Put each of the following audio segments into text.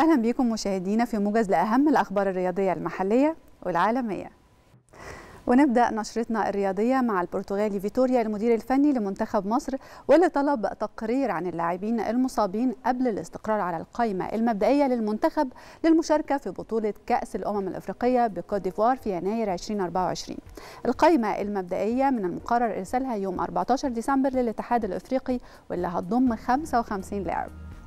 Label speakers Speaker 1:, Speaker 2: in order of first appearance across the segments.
Speaker 1: أهلا بكم مشاهدينا في موجز لأهم الأخبار الرياضية المحلية والعالمية ونبدأ نشرتنا الرياضية مع البرتغالي فيتوريا المدير الفني لمنتخب مصر واللي طلب تقرير عن اللاعبين المصابين قبل الاستقرار على القائمة المبدئية للمنتخب للمشاركة في بطولة كأس الأمم الأفريقية بكوت ديفوار في يناير 2024 القائمة المبدئية من المقرر إرسالها يوم 14 ديسمبر للاتحاد الأفريقي واللي هتضم 55 لاعب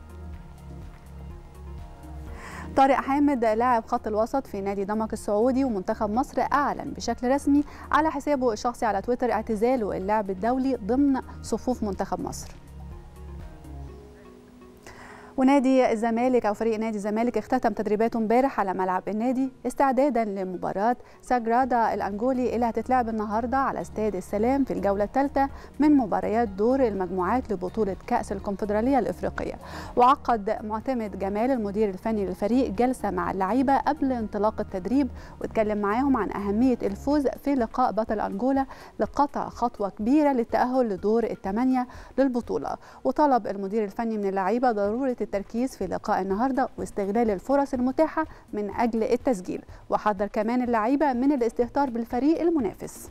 Speaker 1: طارق حامد لاعب خط الوسط في نادي دمك السعودي ومنتخب مصر أعلن بشكل رسمي على حسابه الشخصي على تويتر اعتزاله اللعب الدولي ضمن صفوف منتخب مصر ونادي الزمالك او فريق نادي الزمالك اختتم تدريباته امبارح على ملعب النادي استعدادا لمباراه ساجرادا الانجولي اللي هتتلعب النهارده على استاد السلام في الجوله الثالثه من مباريات دور المجموعات لبطوله كاس الكونفدراليه الافريقيه وعقد معتمد جمال المدير الفني للفريق جلسه مع اللعيبه قبل انطلاق التدريب واتكلم معاهم عن اهميه الفوز في لقاء بطل انجولا لقطع خطوه كبيره للتاهل لدور الثمانيه للبطوله وطلب المدير الفني من اللعيبه ضروره التركيز في لقاء النهارده واستغلال الفرص المتاحه من اجل التسجيل وحذر كمان اللعيبه من الاستهتار بالفريق المنافس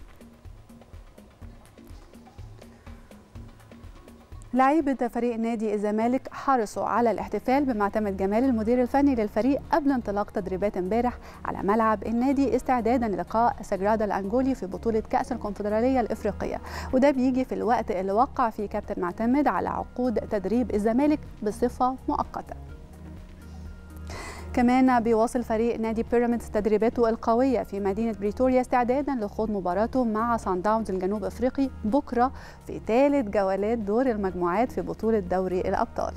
Speaker 1: لعيبة فريق نادي الزمالك حرصوا على الاحتفال بمعتمد جمال المدير الفني للفريق قبل انطلاق تدريبات امبارح على ملعب النادي استعدادا للقاء سجرادا الانجولي في بطولة كأس الكونفدرالية الافريقية وده بيجي في الوقت اللي وقع فيه كابتن معتمد على عقود تدريب الزمالك بصفة مؤقتة كمان بيواصل فريق نادي بيراميدز تدريباته القويه في مدينه بريتوريا استعدادا لخوض مباراته مع سان داونز الجنوب افريقي بكره في ثالث جولات دور المجموعات في بطوله دوري الابطال.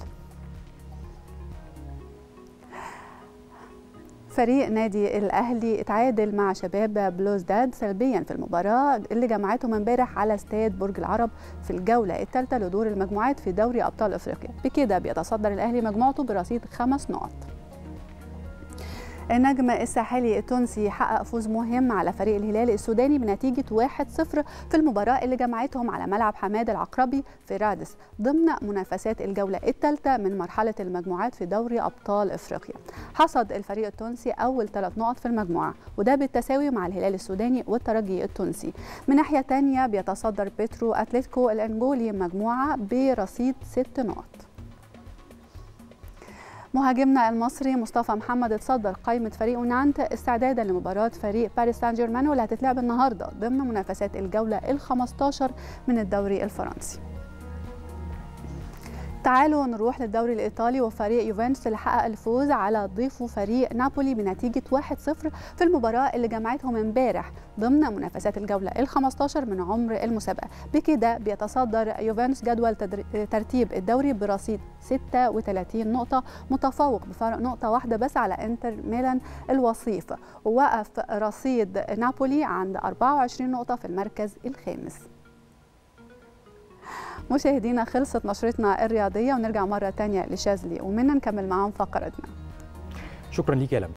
Speaker 1: فريق نادي الاهلي اتعادل مع شباب بلوزداد سلبيا في المباراه اللي جمعتهم امبارح على استاد برج العرب في الجوله الثالثه لدور المجموعات في دوري ابطال افريقيا بكده بيتصدر الاهلي مجموعته برصيد خمس نقط النجم الساحلي التونسي حقق فوز مهم على فريق الهلال السوداني بنتيجة 1-0 في المباراة اللي جمعتهم على ملعب حماد العقربي في رادس ضمن منافسات الجولة الثالثة من مرحلة المجموعات في دوري أبطال إفريقيا حصد الفريق التونسي أول ثلاث نقط في المجموعة وده بالتساوي مع الهلال السوداني والترجي التونسي من ناحية تانية بيتصدر بيترو أتلتيكو الأنجولي مجموعة برصيد ست نقط مهاجمنا المصري مصطفى محمد اتصدر قائمة فريق نانت استعدادا لمباراة فريق باريس سان جيرمان واللي هتتلعب النهارده ضمن منافسات الجولة ال 15 من الدوري الفرنسي. تعالوا نروح للدوري الايطالي وفريق يوفنتوس اللي حقق الفوز على ضيفه فريق نابولي بنتيجه 1-0 في المباراه اللي جمعتهم امبارح ضمن منافسات الجوله ال 15 من عمر المسابقه بكده بيتصدر يوفنتوس جدول ترتيب الدوري برصيد 36 نقطه متفوق بفرق نقطه واحده بس على انتر ميلان الوصيف ووقف رصيد نابولي عند 24 نقطه في المركز الخامس مشاهدينا خلصت نشرتنا الرياضية ونرجع مرة تانية لشاذلي ومنا نكمل معاهم فقرتنا
Speaker 2: شكرا ليك يا لم